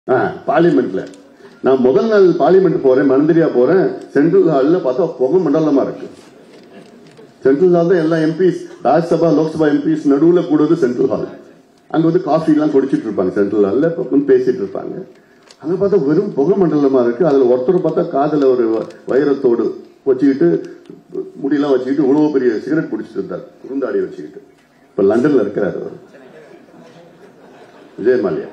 பார்லிமெண்ட்ல நான் முதல் நாள் பார்லிமெண்ட் போறேன் மந்திரியா போறேன் சென்ட்ரல் ஹால்ல பார்த்தா புகை மண்டலமா இருக்கு சென்ட்ரல் ஹால் தான் எல்லா எம்பிஸ் ராஜ்யசபா லோக்சபா எம்பிஸ் நடுவுல கூடுவது சென்ட்ரல் ஹால் அங்க வந்து காஃபி எல்லாம் குடிச்சிட்டு இருப்பாங்க சென்ட்ரல் ஹால்ல வந்து பேசிட்டு இருப்பாங்க அங்க பார்த்தா வெறும் புகை மண்டலமா இருக்கு அதுல ஒருத்தர் பார்த்தா காதுல ஒரு வ- வைரத்தோடு வச்சுக்கிட்டு முடியெல்லாம் வச்சுக்கிட்டு இவ்வளவு பெரிய சிகரெட் குடிச்சிட்டு இருந்தார் குறுந்தாடி வச்சுக்கிட்டு இப்ப லண்டன்ல இருக்கிறாரு அவர் விஜய் மாலியா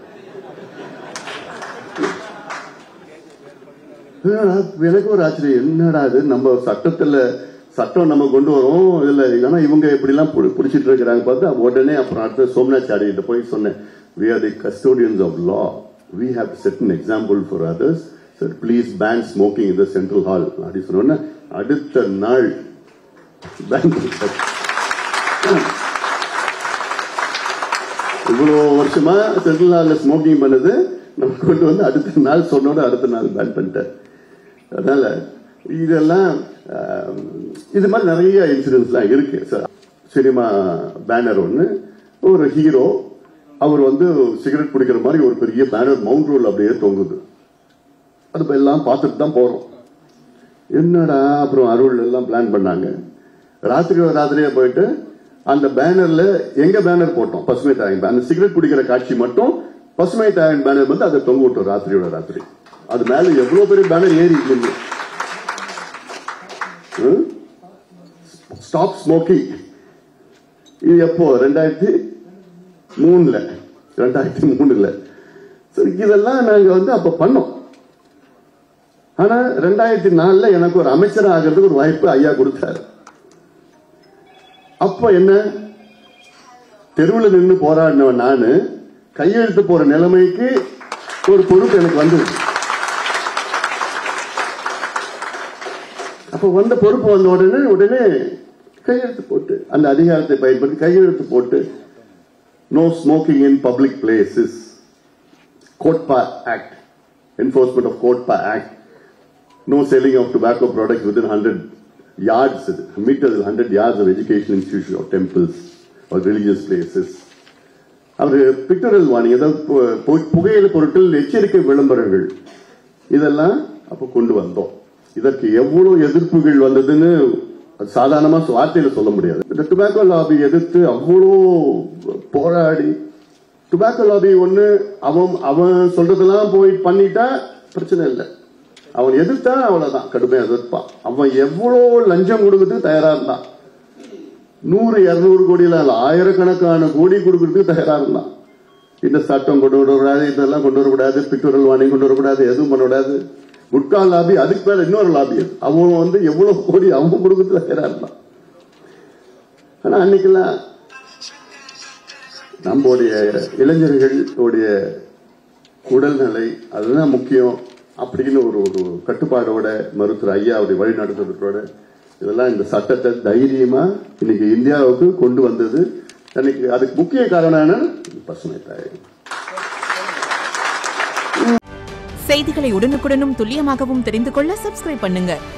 என்னடா, எனக்கு ஒரு ஆச்சரியம் என்னடா இது நம்ம சட்டத்துல சட்டம் நம்ம கொண்டு வரோம் இதுல ஆனா இவங்க இப்படி எல்லாம் புடிச்சிட்டு இருக்கிறாங்க பார்த்தா உடனே அப்புறம் அடுத்து சோம்நாத் சாரி கிட்ட போய் சொன்னேன் we are the custodians of law we have to set an example for others so please ban smoking in the central hall அப்படி சொன்ன அடுத்த நாள் ban இவ்வளவு வருஷமா சென்ட்ரல் ஹால்ல ஸ்மோக்கிங் பண்ணது நம்ம கொண்டு வந்து அடுத்த நாள் சொன்னோட அடுத்த நாள் பேன் பண்ணிட்டார் அதனால இதெல்லாம் ஆம், இது மாதிரி நிறைய இன்சிடென்ட்ஸ்லாம் இருக்கு சார் சினிமா பேனர் ஒன்று ஒரு ஹீரோ அவர் வந்து சிகரெட் பிடிக்கிற மாதிரி ஒரு பெரிய பேனர் மவுண்ட் ரோல் அப்படியே தொங்குது அது இப்ப எல்லாம் பார்த்துட்டு தான் போறோம் என்னடா அப்புறம் அருள் எல்லாம் பிளான் பண்ணாங்க ராத்திரி ராத்திரியே போயிட்டு அந்த பேனர்ல எங்க பேனர் போட்டோம் பசுமை தாயன் அந்த சிகரெட் குடிக்கிற காட்சி மட்டும் பசுமை தாயன் பேனர் வந்து அதை தொங்க விட்டோம் ராத்திரியோட ராத்திரி அது மேல எவ்வளவு பெரிய பேனர் ஏறி இருக்கு ஸ்டாப் ஸ்மோக்கிங் இது எப்போ ரெண்டாயிரத்தி மூணுல ரெண்டாயிரத்தி மூணுல சரி இதெல்லாம் நாங்க வந்து அப்ப பண்ணோம் ஆனா ரெண்டாயிரத்தி நாலுல எனக்கு ஒரு அமைச்சர் ஆகிறதுக்கு ஒரு வாய்ப்பு ஐயா கொடுத்தாரு அப்ப என்ன தெருவில் நின்று போராடினவன் நானு கையெழுத்து போற நிலைமைக்கு ஒரு பொறுப்பு எனக்கு வந்தது அப்ப வந்த பொறுப்பு வந்த உடனே உடனே கையெழுத்து போட்டு அந்த அதிகாரத்தை பயன்படுத்தி கையெழுத்து போட்டு no smoking in public places COTPA act enforcement of COTPA act no selling of tobacco products within 100 yards, meters, 100 yards of educational institutions or temples or religious places. அவர் பிக்டரல் வார்னிங் அதாவது பு- பு- புகையிலை பொருட்கள் எச்சரிக்கை விளம்பரங்கள் இதெல்லாம் அப்ப கொண்டு வந்தோம் இதற்கு எவ்வளவு எதிர்ப்புகள் வந்ததுன்னு அது சாதாரணமா வார்த்தையில சொல்ல முடியாது இந்த டுபாக்கோ லாபி எதிர்த்து அவ்வளோ போராடி டுபாக்கோ லாபி ஒண்ணு அவன் அவன் சொல்றதெல்லாம் போய் பண்ணிட்டா பிரச்சனை இல்லை அவன் எதிர்த்தா அவ்வளவுதான் கடுமையா எதிர்ப்பான் அவன் எவ்வளவு லஞ்சம் கொடுக்கறதுக்கு தயாரா இருந்தான் நூறு இருநூறு கோடியில இல்ல ஆயிரக்கணக்கான கோடி கொடுக்கறதுக்கு தயாரா இருந்தான் இந்த சட்டம் கொண்டு வரக்கூடாது இதெல்லாம் கொண்டு வரக்கூடாது பிக்டோரல் வாணி கொண்டு வரக்கூடாது எதுவும் பண்ணக்கூடாது குட்கா லாபி அதுக்கு மேல இன்னொரு லாபி அது. அவன் வந்து எவ்வளவு கோடி அவன் கொடுக்கறதுக்கு தயாரா இருந்தான் ஆனா அன்னைக்கெல்லாம் நம்முடைய இளைஞர்களுடைய உடல்நிலை அதுதான் முக்கியம் அப்படின்னு ஒரு ஒரு கட்டுப்பாடோட மருத்துவர் ஐயாவுடைய வழி நடத்துறதோட இதெல்லாம் இந்த சட்டத்தை தைரியமா இன்னைக்கு இந்தியாவுக்கு கொண்டு வந்தது அன்னைக்கு அதுக்கு முக்கிய காரணம் என்ன பசுமை தாய் செய்திகளை உடனுக்குடனும் துல்லியமாகவும் தெரிந்து கொள்ள சப்ஸ்கிரைப் பண்ணுங்க